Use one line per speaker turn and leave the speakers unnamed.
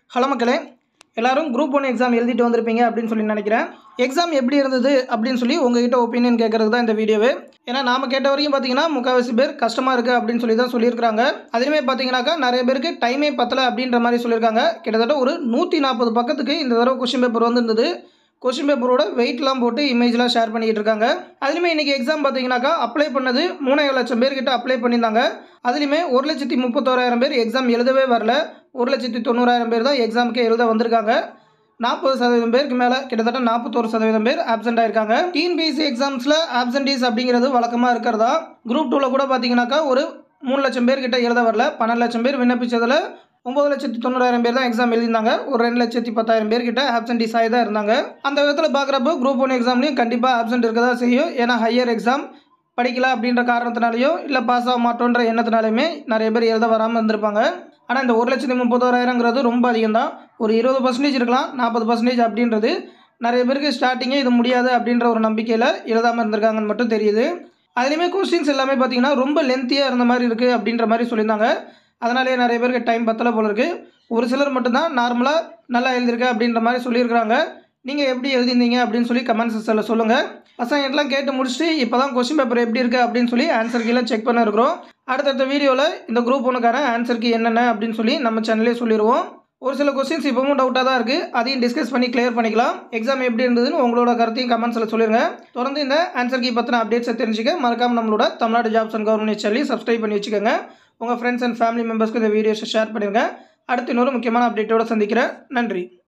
hello மக்களே எல்லாரும் group one exam எழுதிட்டு வந்திருப்பீங்க அப்படின்னு சொல்லி நினைக்கிறேன் எக்ஸாம் எப்படி இருந்தது அப்படின்னு சொல்லி உங்ககிட்ட ஒப்பீனியன் கேட்கறது தான் இந்த வீடியோவே ஏன்னா நாம கேட்ட வரைக்கும் பார்த்தீங்கன்னா முக்கால்வாசி பேர் கஷ்டமாக இருக்குது அப்படின்னு சொல்லி தான் சொல்லியிருக்காங்க அதுலேயுமே பார்த்தீங்கன்னாக்கா நிறைய பேருக்கு டைமே பத்தலை அப்படின்ற மாதிரி சொல்லியிருக்காங்க கிட்டத்தட்ட ஒரு நூற்றி நாற்பது பக்கத்துக்கு இந்த தடவை கொஷின் பேப்பர் வந்திருந்தது கொஷின் பேப்பரோட வெயிட்லாம் போட்டு இமேஜ்லாம் ஷேர் பண்ணிக்கிட்டு இருக்காங்க அதுலேயுமே இன்றைக்கி எக்ஸாம் பார்த்தீங்கன்னாக்கா அப்ளை பண்ணது மூணாயிரம் லட்சம் பேர்கிட்ட அப்ளை பண்ணியிருந்தாங்க அதுலேயுமே ஒரு லட்சத்தி முப்பத்தோராயிரம் பேர் எக்ஸாம் எழுதவே வரல ஒரு லட்சத்தி தொண்ணூறாயிரம் பேர் தான் எக்ஸாமுக்கே எழுத வந்திருக்காங்க நாற்பது சதவீதம் பேருக்கு மேலே கிட்டத்தட்ட நாற்பத்தோரு சதவீதம் பேர் ஆப்சென்ட் ஆயிருக்காங்க டிஎன்பிஎஸ்சி எக்ஸாம்ஸில் ஆப்சென்டீஸ் அப்படிங்கிறது வழக்கமாக இருக்கிறதா குரூப் டூவில் கூட பார்த்தீங்கன்னாக்கா ஒரு மூணு லட்சம் பேர் கிட்ட எழுத வரல பன்னெண்டு லட்சம் பேர் விண்ணப்பிச்சதில் ஒம்பது லட்சத்தி தொண்ணூறாயிரம் பேர் தான் எக்ஸாம் எழுதியிருந்தாங்க ஒரு ரெண்டு லட்சத்தி பத்தாயிரம் பேர் கிட்ட ஆப்சென்டீஸ் ஆகி தான் இருந்தாங்க அந்த விதத்தில் பார்க்குறப்போ குரூப் ஒன் எக்ஸாம்லையும் கண்டிப்பாக ஆப்சென்ட் இருக்க தான் செய்யும் ஏன்னா ஹையர் எக்ஸாம் படிக்கல அப்படின்ற காரணத்தினாலையோ இல்லை பாஸ் ஆக மாட்டோன்ற எண்ணத்தினாலையுமே நிறைய பேர் எழுத வராமல் இருந்திருப்பாங்க ஆனால் இந்த ஒரு லட்சத்தி முப்பத்தோராயிரங்கிறது ரொம்ப அதிகம் தான் ஒரு இருபது பர்சன்டேஜ் இருக்கலாம் நாற்பது பர்சன்டேஜ் அப்படின்றது நிறைய பேருக்கு ஸ்டார்டிங்கே இது முடியாது அப்படின்ற ஒரு நம்பிக்கையில் எழுதாமல் இருந்திருக்காங்கன்னு மட்டும் தெரியுது அதுலேயுமே கொஸ்டின்ஸ் எல்லாமே பார்த்தீங்கன்னா ரொம்ப லென்த்தியாக இருந்த மாதிரி இருக்குது அப்படின்ற மாதிரி சொல்லியிருந்தாங்க அதனாலேயே நிறைய பேருக்கு டைம் பத்தலை போல இருக்குது ஒரு சிலர் மட்டும்தான் நார்மலாக நல்லா எழுதியிருக்க அப்படின்ற மாதிரி சொல்லியிருக்கிறாங்க நீங்கள் எப்படி எழுதிருந்தீங்க அப்படின்னு சொல்லி கமெண்ட் செக்ஷனில் சொல்லுங்கள் பசங்கள்லாம் கேட்டு முடிச்சுட்டு இப்போ தான் கொஸ்டின் பேப்பர் எப்படி இருக்குது அப்படின்னு சொல்லி ஆன்சர் கீழே செக் பண்ண இருக்கிறோம் அடுத்தடுத்த வீடியோவில் இந்த குரூப் ஒன்றுக்கான ஆன்சருக்கு என்னென்ன அப்படின்னு சொல்லி நம்ம சேனல்லே சொல்லிடுவோம் ஒரு சில கொஸ்டின்ஸ் இப்போவும் டவுட்டாக தான் இருக்குது அதையும் டிஸ்கஸ் பண்ணி கிளியர் பண்ணிக்கலாம் எக்ஸாம் எப்படி இருந்ததுன்னு உங்களோட கருத்தையும் கமெண்ட்ஸில் சொல்லிடுங்க தொடர்ந்து இந்த ஆன்சர் கீ பற்றின அப்டேட்ஸை தெரிஞ்சுக்க மறக்காம நம்மளோட தமிழ்நாடு ஜாப்ஸ் அண்ட் கவர்மெண்ட் சேனலையும் சப்ஸ்கிரைப் பண்ணி வச்சுக்கோங்க உங்கள் ஃப்ரெண்ட்ஸ் அண்ட் ஃபேமிலி மெம்பர்ஸ்க்கு இந்த வீடியோஸை ஷேர் பண்ணிடுங்க அடுத்து இன்னொரு முக்கியமான அப்டேட்டோட சந்திக்கிறேன் நன்றி